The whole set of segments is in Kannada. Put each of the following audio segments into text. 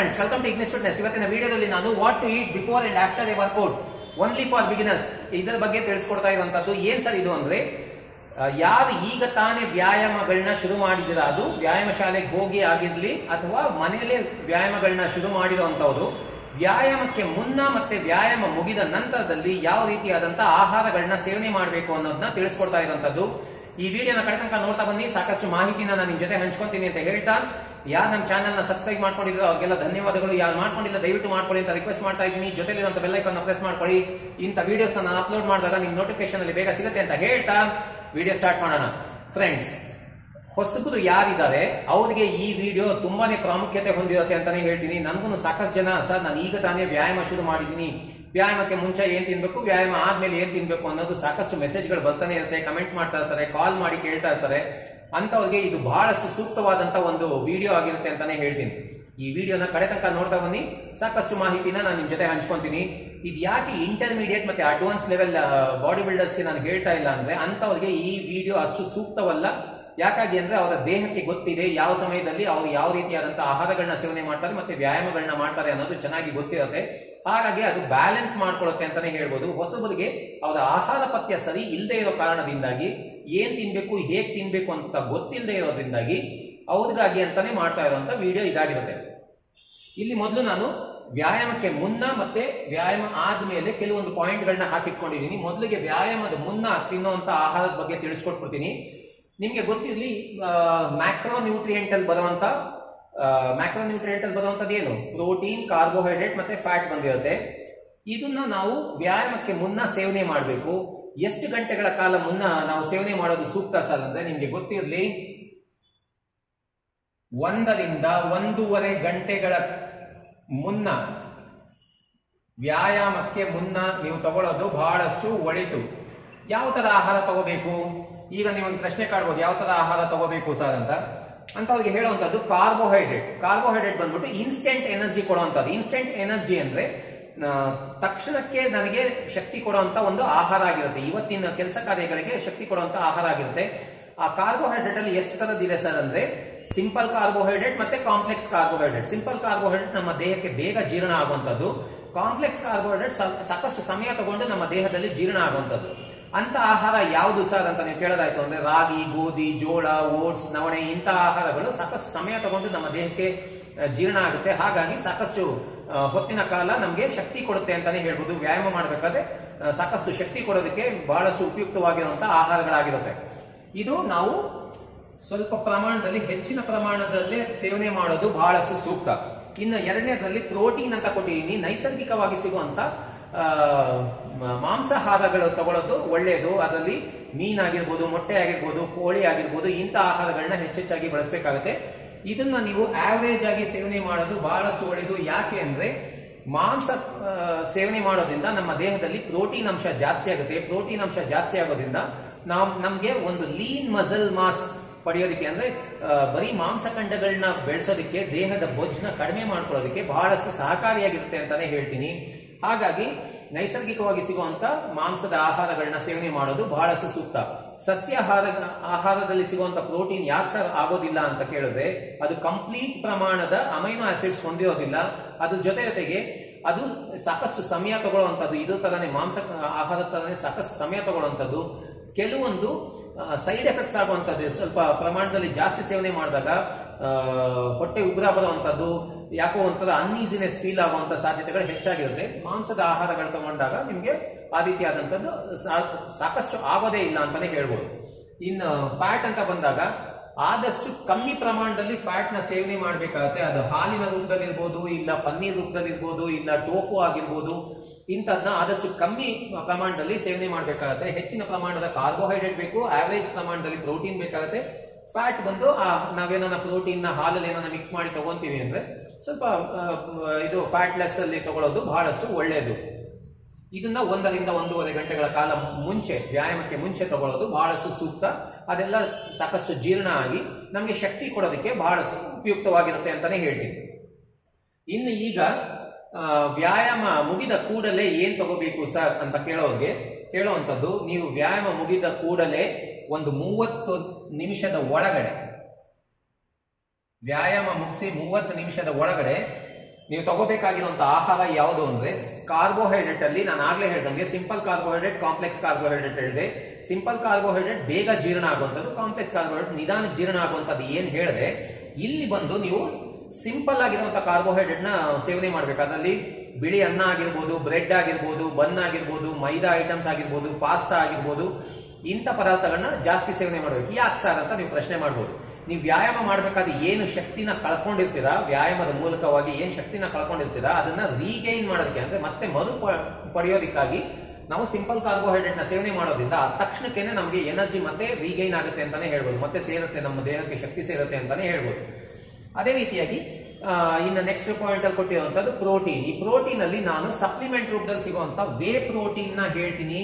friends welcome to Ignis fitness ಇವತ್ತಿನ ವಿಡಿಯೋದಲ್ಲಿ ನಾನು what to eat before and after a workout only for beginners ಇದರ ಬಗ್ಗೆ ತಿಳಿಸ್ಕೊಡ್ತಾ ಇರುವಂತದ್ದು ಏನ್ ಸರ್ ಇದು ಅಂದ್ರೆ ಆ, ಯಾರು ಈಗ ತಾನೇ ವ್ಯಾಯಾಮಗಳನ್ನ ಶುರು ಮಾಡಿದಿರ ಅದು ವ್ಯಾಯಾಮ ಶಾಲೆಗೆ ಹೋಗಿ ಆಗಿರ್ಲಿ ಅಥವಾ ಮನೆಯಲ್ಲೇ ವ್ಯಾಯಾಮಗಳನ್ನ ಶುರು ಮಾಡಿರುವಂತವ್ರು ವ್ಯಾಯಾಮಕ್ಕೆ ಮುನ್ನ ಮತ್ತೆ ವ್ಯಾಯಾಮ ಮುಗಿದ ನಂತರದಲ್ಲಿ ಯಾವ ರೀತಿಯಾದಂತಹ ಆಹಾರಗಳನ್ನ ಸೇವನೆ ಮಾಡಬೇಕು ಅನ್ನೋದನ್ನ ತಿಳಿಸ್ಕೊಡ್ತಾ ಇರುವಂತದ್ದು ಈ ವಿಡಿಯೋನ ಕಡೆ ತನಕ ನೋಡ್ತಾ ಬನ್ನಿ ಸಾಕಷ್ಟು ಮಾಹಿತಿನ ನಾನು ನಿಮ್ ಜೊತೆ ಹಂಚ್ಕೊತೀನಿ ಅಂತ ಹೇಳ್ತಾ ಯಾರು ನಮ್ಮ ಚಾನಲ್ ನ ಸಬ್ಸ್ಕ್ರೈಬ್ ಮಾಡ್ಕೊಂಡಿದ್ರು ಅವ್ರಿಗೆಲ್ಲ ಧನ್ಯವಾದಗಳು ಯಾರು ಮಾಡ್ಕೊಂಡಿಲ್ಲ ದಯವಿಟ್ಟು ಮಾಡ್ಕೊಳ್ಳಿ ಅಂತ ರಿಕ್ವೆಸ್ಟ್ ಮಾಡ್ತಾ ಇದ್ದೀನಿ ಜೊತೆಲಿ ಅಂತ ಬೆಲ್ ಐಕಾನ್ ಪ್ರೆಸ್ ಮಾಡ್ಕೊಳ್ಳಿ ಇಂಥ ವಿಡಿಯೋಸ್ ನಾನು ಅಪ್ಲೋಡ್ ಮಾಡಿದಾಗ ನಿಮ್ ನೋಟಿಫಿಕೇಶನ್ ಅಲ್ಲಿ ಬೇಗ ಸಿಗುತ್ತೆ ಅಂತ ಹೇಳ್ತಾ ವಿಡಿಯೋ ಸ್ಟಾರ್ಟ್ ಮಾಡೋಣ ಫ್ರೆಂಡ್ಸ್ ಹೊಸಬರು ಯಾರಿದ್ದಾರೆ ಅವರಿಗೆ ಈ ವಿಡಿಯೋ ತುಂಬಾನೇ ಪ್ರಾಮುಖ್ಯತೆ ಹೊಂದಿರುತ್ತೆ ಅಂತಾನೆ ಹೇಳ್ತೀನಿ ನನಗೂ ಸಾಕಷ್ಟು ಜನ ಸರ್ ನಾನು ಈಗ ತಾನೇ ವ್ಯಾಯಾಮ ಶುರು ಮಾಡಿದ್ದೀನಿ ವ್ಯಾಯಾಮಕ್ಕೆ ಮುಂಚೆ ಏನ್ ತಿನ್ಬೇಕು ವ್ಯಾಯಾಮ ಆದ್ಮೇಲೆ ಏನ್ ತಿನ್ಬೇಕು ಅನ್ನೋದು ಸಾಕಷ್ಟು ಮೆಸೇಜ್ಗಳು ಬರ್ತಾನೆ ಇರುತ್ತೆ ಕಮೆಂಟ್ ಮಾಡ್ತಾ ಇರ್ತಾರೆ ಕಾಲ್ ಮಾಡಿ ಕೇಳ್ತಾ ಇರ್ತಾರೆ ಅಂತವ್ರಿಗೆ ಇದು ಬಹಳಷ್ಟು ಸೂಕ್ತವಾದಂತ ಒಂದು ವಿಡಿಯೋ ಆಗಿರುತ್ತೆ ಅಂತಾನೆ ಹೇಳ್ತೀನಿ ಈ ವಿಡಿಯೋನ ಕಡೆ ತನಕ ನೋಡ್ತಾ ಬನ್ನಿ ಸಾಕಷ್ಟು ಮಾಹಿತಿನ ನಾನು ನಿಮ್ ಜೊತೆ ಹಂಚ್ಕೊಂತೀನಿ ಇದು ಯಾಕೆ ಇಂಟರ್ಮೀಡಿಯೇಟ್ ಮತ್ತೆ ಅಡ್ವಾನ್ಸ್ ಲೆವೆಲ್ ಬಾಡಿ ಬಿಲ್ಡರ್ಸ್ಗೆ ನಾನು ಹೇಳ್ತಾ ಇಲ್ಲ ಅಂದ್ರೆ ಅಂತವ್ರಿಗೆ ಈ ವಿಡಿಯೋ ಅಷ್ಟು ಸೂಕ್ತವಲ್ಲ ಯಾಕಾಗಿ ಅಂದ್ರೆ ಅವರ ದೇಹಕ್ಕೆ ಗೊತ್ತಿದೆ ಯಾವ ಸಮಯದಲ್ಲಿ ಅವರು ಯಾವ ರೀತಿಯಾದಂತಹ ಆಹಾರಗಳನ್ನ ಸೇವನೆ ಮಾಡ್ತಾರೆ ಮತ್ತೆ ವ್ಯಾಯಾಮಗಳನ್ನ ಮಾಡ್ತಾರೆ ಅನ್ನೋದು ಚೆನ್ನಾಗಿ ಗೊತ್ತಿರುತ್ತೆ ಹಾಗಾಗಿ ಅದು ಬ್ಯಾಲೆನ್ಸ್ ಮಾಡ್ಕೊಳ್ಳುತ್ತೆ ಅಂತಾನೆ ಹೇಳ್ಬೋದು ಹೊಸಬರಿಗೆ ಅವರ ಆಹಾರ ಪಥ್ಯ ಸರಿ ಇಲ್ಲದೆ ಇರೋ ಕಾರಣದಿಂದಾಗಿ ಏನ್ ತಿನ್ಬೇಕು ಹೇಗ್ ತಿನ್ಬೇಕು ಅಂತ ಗೊತ್ತಿಲ್ಲದೆ ಇರೋದ್ರಿಂದಾಗಿ ಅವ್ರಿಗಾಗಿ ಅಂತಾನೆ ಮಾಡ್ತಾ ಇರುವಂತ ವಿಡಿಯೋ ಇದಾಗಿರುತ್ತೆ ಇಲ್ಲಿ ಮೊದಲು ನಾನು ವ್ಯಾಯಾಮಕ್ಕೆ ಮುನ್ನ ಮತ್ತೆ ವ್ಯಾಯಾಮ ಆದ್ಮೇಲೆ ಕೆಲವೊಂದು ಪಾಯಿಂಟ್ಗಳನ್ನ ಹಾಕಿಟ್ಕೊಂಡಿದ್ದೀನಿ ಮೊದಲಿಗೆ ವ್ಯಾಯಾಮದ ಮುನ್ನ ತಿನ್ನುವಂತ ಆಹಾರದ ಬಗ್ಗೆ ತಿಳಿಸ್ಕೊಟ್ಬಿಡ್ತೀನಿ ನಿಮ್ಗೆ ಗೊತ್ತಿರ್ಲಿ ಮ್ಯಾಕ್ರೋ ನ್ಯೂಟ್ರಿಯೆಂಟ್ ಅಲ್ಲಿ ಬರುವಂತ ಮ್ಯಾಕ್ರೋ ನ್ಯೂಟ್ರಿಯೆಂಟ್ ಅಲ್ಲಿ ಬರುವಂತದ್ದು ಏನು ಪ್ರೋಟೀನ್ ಕಾರ್ಬೋಹೈಡ್ರೇಟ್ ಮತ್ತೆ ಫ್ಯಾಟ್ ಬಂದಿರುತ್ತೆ ಇದನ್ನ ನಾವು ವ್ಯಾಯಾಮಕ್ಕೆ ಮುನ್ನ ಸೇವನೆ ಮಾಡಬೇಕು ಎಷ್ಟು ಗಂಟೆಗಳ ಕಾಲ ಮುನ್ನ ನಾವು ಸೇವನೆ ಮಾಡೋದು ಸೂಕ್ತ ಸರ್ ಅಂದ್ರೆ ನಿಮ್ಗೆ ಗೊತ್ತಿರ್ಲಿ ಒಂದರಿಂದ ಒಂದೂವರೆ ಗಂಟೆಗಳ ಮುನ್ನ ವ್ಯಾಯಾಮಕ್ಕೆ ಮುನ್ನ ನೀವು ತಗೊಳ್ಳೋದು ಬಹಳಷ್ಟು ಒಳಿತು ಯಾವ ತರ ಆಹಾರ ತಗೋಬೇಕು ಈಗ ನಿಮಗೆ ಪ್ರಶ್ನೆ ಕಾಡ್ಬೋದು ಯಾವ ತರ ಆಹಾರ ತಗೋಬೇಕು ಸರ್ ಅಂತ ಅಂತ ಅವ್ರಿಗೆ ಹೇಳುವಂತದ್ದು ಕಾರ್ಬೋಹೈಡ್ರೇಟ್ ಕಾರ್ಬೋಹೈಡ್ರೇಟ್ ಬಂದ್ಬಿಟ್ಟು ಇನ್ಸ್ಟೆಂಟ್ ಎನರ್ಜಿ ಕೊಡುವಂತದ್ದು ಇನ್ಸ್ಟೆಂಟ್ ಎನರ್ಜಿ ಅಂದ್ರೆ ಆ, ತಕ್ಷಣಕ್ಕೆ ನನಗೆ ಶಕ್ತಿ ಕೊಡುವಂತ ಒಂದು ಆಹಾರ ಆಗಿರುತ್ತೆ ಇವತ್ತಿನ ಕೆಲಸ ಕಾರ್ಯಗಳಿಗೆ ಶಕ್ತಿ ಕೊಡುವಂತ ಆಹಾರ ಆಗಿರುತ್ತೆ ಆ ಕಾರ್ಬೋಹೈಡ್ರೇಟ್ ಅಲ್ಲಿ ಎಷ್ಟು ತರದಿದೆ ಸರ್ ಅಂದ್ರೆ ಸಿಂಪಲ್ ಕಾರ್ಬೋಹೈಡ್ರೇಟ್ ಮತ್ತೆ ಕಾಂಪ್ಲೆಕ್ಸ್ ಕಾರ್ಬೋಹೈಡ್ರೇಟ್ ಸಿಂಪಲ್ ಕಾರ್ಬೋಹೈಡ್ರೇಟ್ ನಮ್ಮ ದೇಹಕ್ಕೆ ಬೇಗ ಜೀರ್ಣ ಆಗುವಂತದ್ದು ಕಾಂಪ್ಲೆಕ್ಸ್ ಕಾರ್ಬೋಹೈಡ್ರೇಟ್ ಸಾಕಷ್ಟು ಸಮಯ ತಗೊಂಡು ನಮ್ಮ ದೇಹದಲ್ಲಿ ಜೀರ್ಣ ಆಗುವಂತದ್ದು ಅಂತ ಆಹಾರ ಯಾವುದು ಸರ್ ಅಂತ ನೀವು ಕೇಳೋದಾಯ್ತು ಅಂದ್ರೆ ರಾಗಿ ಗೋಧಿ ಜೋಳ ಓಟ್ಸ್ ನವಣೆ ಇಂಥ ಆಹಾರಗಳು ಸಾಕಷ್ಟು ಸಮಯ ತಗೊಂಡು ನಮ್ಮ ದೇಹಕ್ಕೆ ಆ, ಜೀರ್ಣ ಆಗುತ್ತೆ ಹಾಗಾಗಿ ಸಾಕಷ್ಟು ಆ, ಹೊತ್ತಿನ ಕಾಲ ನಮಗೆ ಶಕ್ತಿ ಕೊಡುತ್ತೆ ಅಂತಾನೆ ಹೇಳ್ಬೋದು ವ್ಯಾಯಾಮ ಮಾಡಬೇಕಾದ್ರೆ ಆ, ಸಾಕಷ್ಟು ಶಕ್ತಿ ಕೊಡೋದಕ್ಕೆ ಬಹಳಷ್ಟು ಉಪಯುಕ್ತವಾಗಿರುವಂತಹ ಆಹಾರಗಳಾಗಿರುತ್ತೆ ಇದು ನಾವು ಸ್ವಲ್ಪ ಪ್ರಮಾಣದಲ್ಲಿ ಹೆಚ್ಚಿನ ಪ್ರಮಾಣದಲ್ಲೇ ಸೇವನೆ ಮಾಡೋದು ಬಹಳಷ್ಟು ಸೂಕ್ತ ಇನ್ನು ಎರಡನೇದ್ರಲ್ಲಿ ಪ್ರೋಟೀನ್ ಅಂತ ಕೊಟ್ಟಿದ್ದೀನಿ ನೈಸರ್ಗಿಕವಾಗಿ ಸಿಗುವಂತ ಆ, ಮ- ಮಾಂಸಾಹಾರಗಳು ತಗೊಳ್ಳೋದು ಒಳ್ಳೆಯದು ಅದರಲ್ಲಿ ಮೀನಾಗಿರ್ಬೋದು ಮೊಟ್ಟೆ ಆಗಿರ್ಬೋದು ಕೋಳಿ ಆಗಿರ್ಬೋದು ಇಂಥ ಆಹಾರಗಳನ್ನ ಹೆಚ್ಚೆಚ್ಚಾಗಿ ಬಳಸಬೇಕಾಗುತ್ತೆ ಇದನ್ನ ನೀವು ಆವರೇಜ್ ಆಗಿ ಸೇವನೆ ಮಾಡೋದು ಬಹಳಷ್ಟು ಒಳ್ಳೆಯದು ಯಾಕೆ ಅಂದ್ರೆ ಮಾಂಸ ಆ, ಸೇವನೆ ಮಾಡೋದ್ರಿಂದ ನಮ್ಮ ದೇಹದಲ್ಲಿ ಪ್ರೋಟೀನ್ ಅಂಶ ಜಾಸ್ತಿ ಆಗುತ್ತೆ ಪ್ರೋಟೀನ್ ಅಂಶ ಜಾಸ್ತಿ ಆಗೋದ್ರಿಂದ ನಾವು ನಮ್ಗೆ ಒಂದು ಲೀನ್ ಮಸಲ್ ಮಾಸ್ ಪಡೆಯೋದಕ್ಕೆ ಅಂದ್ರೆ ಆ, ಬರೀ ಮಾಂಸಖಂಡಗಳನ್ನ ಬೆಳೆಸೋದಕ್ಕೆ ದೇಹದ ಬೊಜ್ಜನ್ನ ಕಡಿಮೆ ಮಾಡ್ಕೊಳ್ಳೋದಕ್ಕೆ ಬಹಳಷ್ಟು ಸಹಕಾರಿಯಾಗಿರುತ್ತೆ ಅಂತಾನೆ ಹೇಳ್ತೀನಿ ಹಾಗಾಗಿ ನೈಸರ್ಗಿಕವಾಗಿ ಸಿಗುವಂತ ಮಾಂಸದ ಆಹಾರಗಳನ್ನ ಸೇವನೆ ಮಾಡೋದು ಬಹಳಷ್ಟು ಸೂಕ್ತ ಸಸ್ಯಾಹಾರ ಆಹಾರದಲ್ಲಿ ಸಿಗುವಂತ ಪ್ರೋಟೀನ್ ಯಾಕೆ ಸರ್ ಆಗೋದಿಲ್ಲ ಅಂತ ಕೇಳಿದ್ರೆ ಅದು ಕಂಪ್ಲೀಟ್ ಪ್ರಮಾಣದ ಅಮೈನೋ ಆಸಿಡ್ಸ್ ಹೊಂದಿರೋದಿಲ್ಲ ಅದ್ರ ಜೊತೆ ಜೊತೆಗೆ ಅದು ಸಾಕಷ್ಟು ಸಮಯ ತಗೊಳ್ಳುವಂಥದ್ದು ಇದು ತರನೇ ಮಾಂಸ ಆಹಾರ ತರನೇ ಸಾಕಷ್ಟು ಸಮಯ ತಗೊಳ್ಳುವಂಥದ್ದು ಕೆಲವೊಂದು ಸೈಡ್ ಎಫೆಕ್ಟ್ಸ್ ಆಗುವಂಥದ್ದು ಸ್ವಲ್ಪ ಪ್ರಮಾಣದಲ್ಲಿ ಜಾಸ್ತಿ ಸೇವನೆ ಮಾಡಿದಾಗ ಆ, ಹೊಟ್ಟೆ ಉಗ್ರ ಬರುವಂಥದ್ದು ಯಾಕೋ ಒಂಥರ ಅನ್ಈಸಿನೆಸ್ ಫೀಲ್ ಆಗುವಂತ ಸಾಧ್ಯತೆಗಳು ಹೆಚ್ಚಾಗಿರುತ್ತೆ ಮಾಂಸದ ಆಹಾರಗಳು ತಗೊಂಡಾಗ ನಿಮ್ಗೆ ಆ ರೀತಿಯಾದಂಥದ್ದು ಸಾ- ಸಾಕಷ್ಟು ಆಗೋದೇ ಇಲ್ಲ ಅಂತಾನೆ ಹೇಳ್ಬೋದು ಇನ್ನು ಫ್ಯಾಟ್ ಅಂತ ಬಂದಾಗ ಆದಷ್ಟು ಕಮ್ಮಿ ಪ್ರಮಾಣದಲ್ಲಿ ಫ್ಯಾಟ್ ನ ಸೇವನೆ ಮಾಡಬೇಕಾಗುತ್ತೆ ಅದು ಹಾಲಿನ ರೂಪದಲ್ಲಿರ್ಬೋದು ಇಲ್ಲ ಪನ್ನೀರ್ ರೂಪದಲ್ಲಿರ್ಬೋದು ಇಲ್ಲ ಟೋಫು ಆಗಿರ್ಬೋದು ಇಂಥದ್ನ ಆದಷ್ಟು ಕಮ್ಮಿ ಪ್ರಮಾಣದಲ್ಲಿ ಸೇವನೆ ಮಾಡಬೇಕಾಗುತ್ತೆ ಹೆಚ್ಚಿನ ಪ್ರಮಾಣದ ಕಾರ್ಬೋಹೈಡ್ರೇಟ್ ಬೇಕು ಆವರೇಜ್ ಪ್ರಮಾಣದಲ್ಲಿ ಪ್ರೋಟೀನ್ ಬೇಕಾಗುತ್ತೆ ಫ್ಯಾಟ್ ಬಂದು ಆ ನಾವೇನ ಪ್ರೋಟೀನ್ ನ ಹಾಲಲ್ಲಿ ಏನಾನ ಮಿಕ್ಸ್ ಮಾಡಿ ತಗೊಂತೀವಿ ಅಂದ್ರೆ ಸ್ವಲ್ಪ ಆ, ಇದು ಫ್ಯಾಟ್ ಲೆಸ್ ಅಲ್ಲಿ ತಗೊಳ್ಳೋದು ಬಹಳಷ್ಟು ಒಳ್ಳೆಯದು ಇದನ್ನ ಒಂದರಿಂದ ಒಂದೂವರೆ ಗಂಟೆಗಳ ಕಾಲ ಮುಂಚೆ ವ್ಯಾಯಾಮಕ್ಕೆ ಮುಂಚೆ ತಗೊಳ್ಳೋದು ಬಹಳಷ್ಟು ಸೂಕ್ತ ಅದೆಲ್ಲ ಸಾಕಷ್ಟು ಜೀರ್ಣ ಆಗಿ ನಮಗೆ ಶಕ್ತಿ ಕೊಡೋದಕ್ಕೆ ಬಹಳಷ್ಟು ಉಪಯುಕ್ತವಾಗಿರುತ್ತೆ ಅಂತಾನೆ ಹೇಳ್ತೀನಿ ಇನ್ನು ಈಗ ಆ, ವ್ಯಾಯಾಮ ಮುಗಿದ ಕೂಡಲೇ ಏನ್ ತಗೋಬೇಕು ಸರ್ ಅಂತ ಕೇಳೋರ್ಗೆ ಹೇಳುವಂಥದ್ದು ನೀವು ವ್ಯಾಯಾಮ ಮುಗಿದ ಕೂಡಲೇ ಒಂದು ಮೂವತ್ತು ನಿಮಿಷದ ಒಳಗಡೆ ವ್ಯಾಯಾಮ ಮುಗಿಸಿ ಮೂವತ್ತು ನಿಮಿಷದ ಒಳಗಡೆ ನೀವು ತಗೋಬೇಕಾಗಿರುವಂತ ಆಹಾರ ಯಾವುದು ಅಂದ್ರೆ ಕಾರ್ಬೋಹೈಡ್ರೇಟ್ ಅಲ್ಲಿ ನಾನು ಆಗ್ಲೇ ಹೇಳ್ದಂಗೆ ಸಿಂಪಲ್ ಕಾರ್ಬೋಹೈಡ್ರೇಟ್ ಕಾಂಪ್ಲೆಕ್ಸ್ ಕಾರ್ಬೋಹೈಡ್ರೇಟ್ ಹೇಳಿದೆ ಸಿಂಪಲ್ ಕಾರ್ಬೋಹೈಡ್ರೇಟ್ ಬೇಗ ಜೀರ್ಣ ಆಗುವಂಥದ್ದು ಕಾಂಪ್ಲೆಕ್ಸ್ ಕಾರ್ಬೋಹೈಡ್ರೇಟ್ ನಿಧಾನ ಜೀರ್ಣ ಆಗುವಂಥದ್ದು ಏನ್ ಹೇಳಿದೆ ಇಲ್ಲಿ ಬಂದು ನೀವು ಸಿಂಪಲ್ ಆಗಿರುವಂತಹ ಕಾರ್ಬೋಹೈಡ್ರೇಟ್ ನ ಸೇವನೆ ಮಾಡ್ಬೇಕು ಅದರಲ್ಲಿ ಬಿಳಿ ಅನ್ನ ಆಗಿರ್ಬೋದು ಬ್ರೆಡ್ ಆಗಿರ್ಬೋದು ಬನ್ ಆಗಿರ್ಬೋದು ಮೈದಾ ಐಟಮ್ಸ್ ಆಗಿರ್ಬೋದು ಪಾಸ್ತಾ ಆಗಿರ್ಬೋದು ಇಂಥ ಪದಾರ್ಥಗಳನ್ನ ಜಾಸ್ತಿ ಸೇವನೆ ಮಾಡ್ಬೇಕು ಯಾಕೆ ಸರ್ ಅಂತ ನೀವು ಪ್ರಶ್ನೆ ಮಾಡ್ಬೋದು ನೀವು ವ್ಯಾಯಾಮ ಮಾಡ್ಬೇಕಾದ್ರೆ ಏನು ಶಕ್ತಿನ ಕಳ್ಕೊಂಡಿರ್ತೀರಾ ವ್ಯಾಯಾಮದ ಮೂಲಕವಾಗಿ ಏನ್ ಶಕ್ತಿನ ಕಳ್ಕೊಂಡಿರ್ತೀರಾ ಅದನ್ನ ರೀಗೈನ್ ಮಾಡೋದಕ್ಕೆ ಅಂದ್ರೆ ಮತ್ತೆ ಮರು ಪ- ಪಡೆಯೋದಕ್ಕಾಗಿ ನಾವು ಸಿಂಪಲ್ ಕಾರ್ಬೋಹೈಡ್ರೇಟ್ ನ ಸೇವನೆ ಮಾಡೋದ್ರಿಂದ ಆ ತಕ್ಷಣಕ್ಕೇನೆ ನಮಗೆ ಎನರ್ಜಿ ಮತ್ತೆ ರೀಗೈನ್ ಆಗುತ್ತೆ ಅಂತಾನೆ ಹೇಳ್ಬೋದು ಮತ್ತೆ ಸೇರುತ್ತೆ ನಮ್ಮ ದೇಹಕ್ಕೆ ಶಕ್ತಿ ಸೇರುತ್ತೆ ಅಂತಾನೆ ಹೇಳ್ಬೋದು ಅದೇ ರೀತಿಯಾಗಿ ಆ, ಇನ್ನು ನೆಕ್ಸ್ಟ್ ಪಾಯಿಂಟ್ ಅಲ್ಲಿ ಕೊಟ್ಟಿರುವಂತದ್ದು ಪ್ರೋಟೀನ್ ಈ ಪ್ರೋಟೀನ್ ಅಲ್ಲಿ ನಾನು ಸಪ್ಲಿಮೆಂಟ್ ರೂಪದಲ್ಲಿ ಸಿಗುವಂತ ವೇ ಪ್ರೋಟೀನ್ ನ ಹೇಳ್ತೀನಿ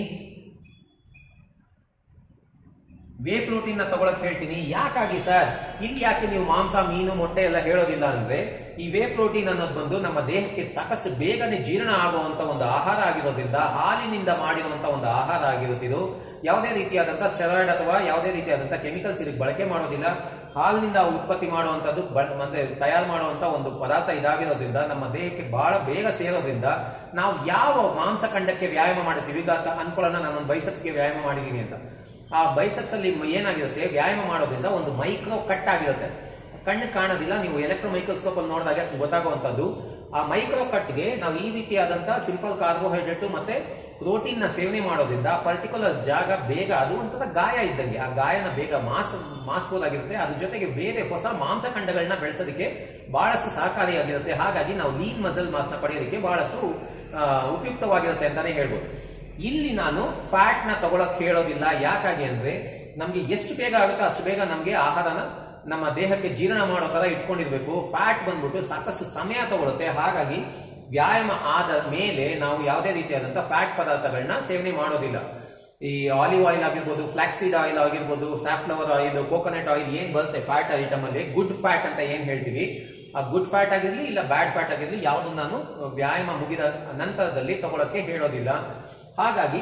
ವೇ ಪ್ರೋಟೀನ್ ನ ತಗೊಳಕ್ ಹೇಳ್ತೀನಿ ಯಾಕಾಗಿ ಸರ್ ಇಲ್ಲಿ ಯಾಕೆ ನೀವು ಮಾಂಸ ಮೀನು ಮೊಟ್ಟೆ ಎಲ್ಲ ಹೇಳೋದಿಲ್ಲ ಅಂದ್ರೆ ಈ ವೇ ಪ್ರೋಟೀನ್ ಅನ್ನೋದು ಬಂದು ನಮ್ಮ ದೇಹಕ್ಕೆ ಸಾಕಷ್ಟು ಬೇಗನೆ ಜೀರ್ಣ ಆಗುವಂತ ಒಂದು ಆಹಾರ ಆಗಿರೋದ್ರಿಂದ ಹಾಲಿನಿಂದ ಮಾಡಿರುವಂತ ಒಂದು ಆಹಾರ ಆಗಿರುತ್ತಿದ್ದು ಯಾವುದೇ ರೀತಿಯಾದಂತಹ ಸ್ಟೆರಾಯ್ಡ್ ಅಥವಾ ಯಾವುದೇ ರೀತಿಯಾದಂತಹ ಕೆಮಿಕಲ್ಸ್ ಇದಕ್ಕೆ ಬಳಕೆ ಮಾಡೋದಿಲ್ಲ ಹಾಲಿನಿಂದ ಉತ್ಪತ್ತಿ ಮಾಡುವಂತದ್ದು ಬ- ಮತ್ತೆ ತಯಾರು ಮಾಡುವಂತ ಒಂದು ಪದಾರ್ಥ ಇದಾಗಿರೋದ್ರಿಂದ ನಮ್ಮ ದೇಹಕ್ಕೆ ಬಹಳ ಬೇಗ ಸೇರೋದ್ರಿಂದ ನಾವು ಯಾವ ಮಾಂಸಖಂಡಕ್ಕೆ ವ್ಯಾಯಾಮ ಮಾಡ್ತೀವಿ ಈಗ ಅಂತ ಅನ್ಕೊಳ್ಳೋಣ ನಾನು ಬೈಸಪ್ಸ್ಗೆ ವ್ಯಾಯಾಮ ಮಾಡಿದೀನಿ ಅಂತ ಆ ಬೈಸಪ್ಸ್ ಅಲ್ಲಿ ಏನಾಗಿರುತ್ತೆ ವ್ಯಾಯಾಮ ಮಾಡೋದ್ರಿಂದ ಒಂದು ಮೈಕ್ರೋ ಕಟ್ ಆಗಿರುತ್ತೆ ಕಣ್ಣು ಕಾಣೋದಿಲ್ಲ ನೀವು ಎಲೆಕ್ಟ್ರೋ ಮೈಕ್ರೋಸ್ಕೋಪ್ ಅಲ್ಲಿ ನೋಡಿದಾಗ ಗೊತ್ತಾಗುವಂತದ್ದು ಆ ಮೈಕ್ರೋ ಕಟ್ಗೆ ನಾವು ಈ ರೀತಿಯಾದಂತಹ ಸಿಂಪಲ್ ಕಾರ್ಬೋಹೈಡ್ರೇಟ್ ಮತ್ತೆ ಪ್ರೋಟೀನ್ ನ ಸೇವನೆ ಮಾಡೋದ್ರಿಂದ ಪರ್ಟಿಕ್ಯುಲರ್ ಜಾಗ ಬೇಗ ಅದು ಒಂಥರ ಗಾಯ ಇದ್ದಂಗೆ ಆ ಗಾಯನ ಬೇಗ ಮಾಸ್ ಮಾಸ್ಫುಲ್ ಆಗಿರುತ್ತೆ ಅದ್ರ ಜೊತೆಗೆ ಬೇರೆ ಹೊಸ ಮಾಂಸಖಂಡಗಳನ್ನ ಬೆಳೆಸೋದಕ್ಕೆ ಬಹಳಷ್ಟು ಸಹಕಾರಿಯಾಗಿರುತ್ತೆ ಹಾಗಾಗಿ ನಾವು ಲೀನ್ ಮಸಲ್ ಮಾಸ್ ನ ಪಡೆಯೋದಕ್ಕೆ ಬಹಳಷ್ಟು ಆ, ಉಪಯುಕ್ತವಾಗಿರುತ್ತೆ ಅಂತಾನೆ ಹೇಳ್ಬೋದು ಇಲ್ಲಿ ನಾನು ಫ್ಯಾಟ್ ನ ತಗೊಳಕ್ ಹೇಳೋದಿಲ್ಲ ಯಾಕಾಗಿ ಅಂದ್ರೆ ನಮ್ಗೆ ಎಷ್ಟು ಬೇಗ ಆಗುತ್ತೋ ಅಷ್ಟು ಬೇಗ ನಮ್ಗೆ ಆಹಾರನ ನಮ್ಮ ದೇಹಕ್ಕೆ ಜೀರ್ಣ ಮಾಡೋ ತರ ಇಟ್ಕೊಂಡಿರ್ಬೇಕು ಫ್ಯಾಟ್ ಬಂದ್ಬಿಟ್ಟು ಸಾಕಷ್ಟು ಸಮಯ ತಗೊಳುತ್ತೆ ಹಾಗಾಗಿ ವ್ಯಾಯಾಮ ಆದ ಮೇಲೆ ನಾವು ಯಾವುದೇ ರೀತಿಯಾದಂತಹ ಫ್ಯಾಟ್ ಪದಾರ್ಥಗಳನ್ನ ಸೇವನೆ ಮಾಡೋದಿಲ್ಲ ಈ ಆಲಿವ್ ಆಯಿಲ್ ಆಗಿರ್ಬೋದು ಫ್ಲಾಕ್ಸೀಡ್ ಆಯಿಲ್ ಆಗಿರ್ಬೋದು ಸ್ಯಾಫ್ಲವರ್ ಆಯಿಲ್ ಕೋಕೋನಟ್ ಆಯಿಲ್ ಏನ್ ಬರುತ್ತೆ ಫ್ಯಾಟ್ ಐಟಮ್ ಅಲ್ಲಿ ಗುಡ್ ಫ್ಯಾಟ್ ಅಂತ ಏನ್ ಹೇಳ್ತೀವಿ ಆ ಗುಡ್ ಫ್ಯಾಟ್ ಆಗಿರ್ಲಿ ಇಲ್ಲ ಬ್ಯಾಡ್ ಫ್ಯಾಟ್ ಆಗಿರ್ಲಿ ಯಾವುದು ನಾನು ವ್ಯಾಯಾಮ ಮುಗಿದ ನಂತರದಲ್ಲಿ ತಗೊಳಕ್ಕೆ ಹೇಳೋದಿಲ್ಲ ಹಾಗಾಗಿ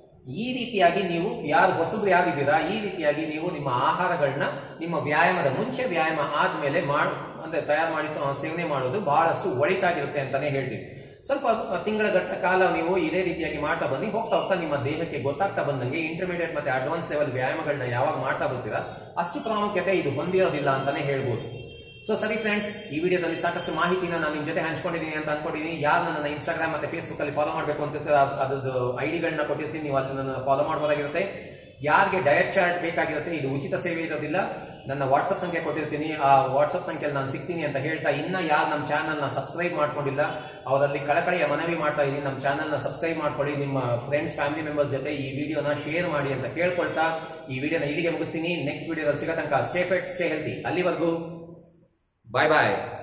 ಈ ರೀತಿಯಾಗಿ ನೀವು ಯಾರು ಹೊಸಬ್ರು ಯಾರಿದ್ದೀರಾ ಈ ರೀತಿಯಾಗಿ ನೀವು ನಿಮ್ಮ ಆಹಾರಗಳನ್ನ ನಿಮ್ಮ ವ್ಯಾಯಾಮದ ಮುಂಚೆ ವ್ಯಾಯಾಮ ಆದ್ಮೇಲೆ ಮಾಡ್ ಅಂದ್ರೆ ತಯಾರು ಮಾಡಿ ತ- ಸೇವನೆ ಮಾಡೋದು ಬಹಳಷ್ಟು ಒಳಿತಾಗಿರುತ್ತೆ ಅಂತಾನೆ ಹೇಳ್ತೀನಿ ಸ್ವಲ್ಪ ತಿಂಗಳ ಗಟ್ಟ ಕಾಲ ನೀವು ಇದೇ ರೀತಿಯಾಗಿ ಮಾಡ್ತಾ ಬನ್ನಿ ಹೋಗ್ತಾ ಹೋಗ್ತಾ ನಿಮ್ಮ ದೇಹಕ್ಕೆ ಗೊತ್ತಾಗ್ತಾ ಬಂದಂಗೆ ಇಂಟರ್ಮೀಡಿಯೇಟ್ ಮತ್ತೆ ಅಡ್ವಾನ್ಸ್ ಲೆವೆಲ್ ವ್ಯಾಯಾಮಗಳನ್ನ ಯಾವಾಗ ಮಾಡ್ತಾ ಬರ್ತೀರಾ ಅಷ್ಟು ಪ್ರಾಮುಖ್ಯತೆ ಇದು ಹೊಂದಿರೋದಿಲ್ಲ ಅಂತಾನೆ ಹೇಳ್ಬೋದು ಸೊ ಸರಿ ಫ್ರೆಂಡ್ಸ್ ಈ ವಿಡಿಯೋದಲ್ಲಿ ಸಾಕಷ್ಟು ಮಾಹಿತಿನ ನಾನು ನಿಮ್ ಜೊತೆ ಹಂಚ್ಕೊಂಡಿದ್ದೀನಿ ಅಂತ ಅನ್ಕೊಂಡಿದ್ದೀನಿ ಯಾರು ನನ್ನ ಇನ್ಸ್ಟಾಗ್ರಾಮ್ ಮತ್ತೆ ಫೇಸ್ಬುಕ್ ಅಲ್ಲಿ ಫಾಲೋ ಮಾಡಬೇಕು ಅಂತ ಅದ್ರದ್ದು ಐಡಿಗಳನ್ನ ಕೊಟ್ಟಿರ್ತೀನಿ ನೀವು ಅಲ್ಲಿ ನನ್ನ ಫಾಲೋ ಮಾಡಬಹುದಾಗಿರುತ್ತೆ ಯಾರಿಗೆ ಡಯಟ್ ಚಾರ್ಟ್ ಬೇಕಾಗಿರುತ್ತೆ ಇದು ಉಚಿತ ಸೇವೆ ಇರೋದಿಲ್ಲ ನನ್ನ ವಾಟ್ಸ್ಆಪ್ ಸಂಖ್ಯೆ ಕೊಟ್ಟಿರ್ತೀನಿ ಆ ವಾಟ್ಸ್ಆಪ್ ಸಂಖ್ಯೆಯಲ್ಲಿ ನಾನು ಸಿಗ್ತೀನಿ ಅಂತ ಹೇಳ್ತಾ ಇನ್ನ ಯಾರು ನಮ್ಮ ಚಾನಲ್ ನ ಸಬ್ಸ್ಕ್ರೈಬ್ ಮಾಡ್ಕೊಂಡಿಲ್ಲ ಅವರಲ್ಲಿ ಕಳಕಳಿಯ ಮನವಿ ಮಾಡ್ತಾ ಇದ್ದೀನಿ ನಮ್ಮ ಚಾನಲ್ ನ ಸಬ್ಸ್ಕ್ರೈಬ್ ಮಾಡ್ಕೊಳ್ಳಿ ನಿಮ್ಮ ಫ್ರೆಂಡ್ಸ್ ಫ್ಯಾಮಿಲಿ ಮೆಂಬರ್ಸ್ ಜೊತೆ ಈ ವಿಡಿಯೋನ ಶೇರ್ ಮಾಡಿ ಅಂತ ಕೇಳ್ಕೊಳ್ತಾ ಈ ವಿಡಿಯೋನ ಇಲ್ಲಿಗೆ ಮುಗಿಸ್ತೀನಿ ನೆಕ್ಸ್ಟ್ ವಿಡಿಯೋದಲ್ಲಿ ಸಿಗೋ ತನಕ ಸ್ಟೇ ಫಿಟ್ ಸ್ಟೇ ಹೆಲ್ತಿ ಅಲ್ಲಿವರೆಗೂ ಬಾಯ್ ಬಾಯ್